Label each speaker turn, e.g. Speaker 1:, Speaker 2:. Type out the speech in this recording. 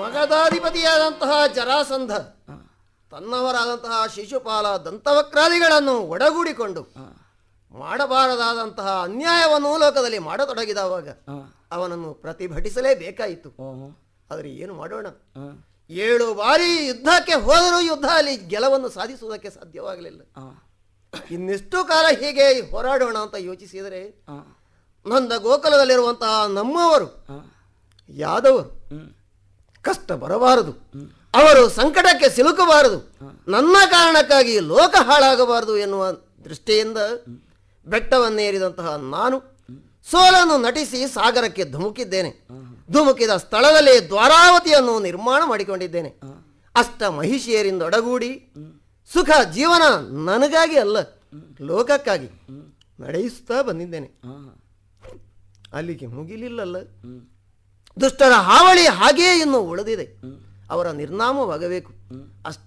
Speaker 1: ಮಗಧಾಧಿಪತಿಯಾದಂತಹ ಜರಾಸಂಧ ತನ್ನವರಾದಂತಹ ಶಿಶುಪಾಲ ದಂತವಕ್ರಾದಿಗಳನ್ನು ಒಡಗೂಡಿಕೊಂಡು ಮಾಡಬಾರದಾದಂತಹ ಅನ್ಯಾಯವನ್ನು ಲೋಕದಲ್ಲಿ ಮಾಡತೊಡಗಿದವಾಗ ಅವನನ್ನು ಪ್ರತಿಭಟಿಸಲೇಬೇಕಾಯಿತು
Speaker 2: ಓಹೋ
Speaker 1: ಆದರೆ ಏನು ಮಾಡೋಣ
Speaker 2: ಆ,
Speaker 1: ಏಳು ಬಾರಿ ಯುದ್ಧಕ್ಕೆ ಹೋದರೂ ಯುದ್ಧ ಅಲ್ಲಿ ಗೆಲುವನ್ನು ಸಾಧಿಸುವುದಕ್ಕೆ ಸಾಧ್ಯವಾಗಲಿಲ್ಲ
Speaker 2: ಆ,
Speaker 1: ಇನ್ನೆಷ್ಟು ಕಾಲ ಹೀಗೆ ಹೋರಾಡೋಣ ಅಂತ ಯೋಚಿಸಿದರೆ
Speaker 2: ಆ,
Speaker 1: ನಂದ ಗೋಕುಲದಲ್ಲಿರುವಂತಹ ನಮ್ಮವರು
Speaker 2: ಆ,
Speaker 1: ಯಾದವರು
Speaker 2: ಹ್ಮ್,
Speaker 1: ಕಷ್ಟ ಬರಬಾರದು ಅವರು ಸಂಕಟಕ್ಕೆ ಸಿಲುಕಬಾರದು ನನ್ನ ಕಾರಣಕ್ಕಾಗಿ ಲೋಕ ಹಾಳಾಗಬಾರದು ಎನ್ನುವ ದೃಷ್ಟಿಯಿಂದ ಬೆಟ್ಟವನ್ನೇರಿದಂತಹ ನಾನು ಸೋಲನ್ನು ನಟಿಸಿ ಸಾಗರಕ್ಕೆ ಧುಮುಕಿದ್ದೇನೆ ಧುಮುಕಿದ ಸ್ಥಳದಲ್ಲಿ ದ್ವಾರಾವತಿಯನ್ನು ನಿರ್ಮಾಣ ಮಾಡಿಕೊಂಡಿದ್ದೇನೆ ಅಷ್ಟ ಮಹಿಷಿಯರಿಂದೊಡಗೂಡಿ ಸುಖ ಜೀವನ ನನಗಾಗಿ ಅಲ್ಲ ಲೋಕಕ್ಕಾಗಿ ನಡೆಯಿಸ್ತಾ ಬಂದಿದ್ದೇನೆ
Speaker 2: ಆ,
Speaker 1: ಅಲ್ಲಿಗೆ ಮುಗಿಲಿಲ್ಲಲ್ಲ
Speaker 2: ಹ್ಮ್,
Speaker 1: ದುಷ್ಟರ ಹಾವಳಿ ಹಾಗೆಯೇ ಇನ್ನು ಉಳಿದಿದೆ ಅವರ ನಿರ್ನಾಮವಾಗಬೇಕು ಅಷ್ಟ